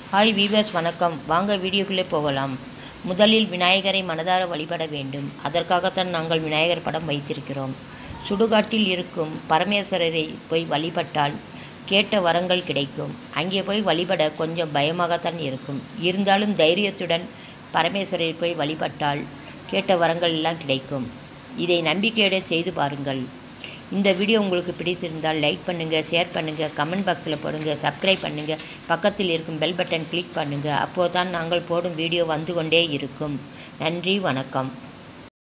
hi viewers வணக்கம் வாங்க வீடியோக்குள்ளே போகலாம் முதலில் விநாயகரை மனதார வழிபட வேண்டும் அதற்காகத்தான் நாங்கள் விநாயகர் படம் வைத்திருக்கிறோம் சுடுகாட்டில் இருக்கும் பரமேஸ்வரரை போய் வழிபட்டால் கேட்ட வரங்கள் கிடைக்கும் அங்கே போய் வழிபட கொஞ்சம் பயமாகத்தான் இருக்கும் இருந்தாலும் தைரியத்துடன் பரமேஸ்வரரை போய் வழிபட்டால் கேட்ட வரங்கள் எல்லாம் கிடைக்கும் இதை நம்பிக்கையோடு செய்து பாருங்கள் இந்த வீடியோ உங்களுக்கு பிடித்திருந்தால் லைக் பண்ணுங்கள் ஷேர் பண்ணுங்கள் கமெண்ட் பாக்ஸில் போடுங்க சப்ஸ்கிரைப் பண்ணுங்கள் பக்கத்தில் இருக்கும் பெல் பட்டன் கிளிக் பண்ணுங்கள் அப்போது தான் நாங்கள் போடும் வீடியோ வந்து கொண்டே இருக்கும் நன்றி வணக்கம்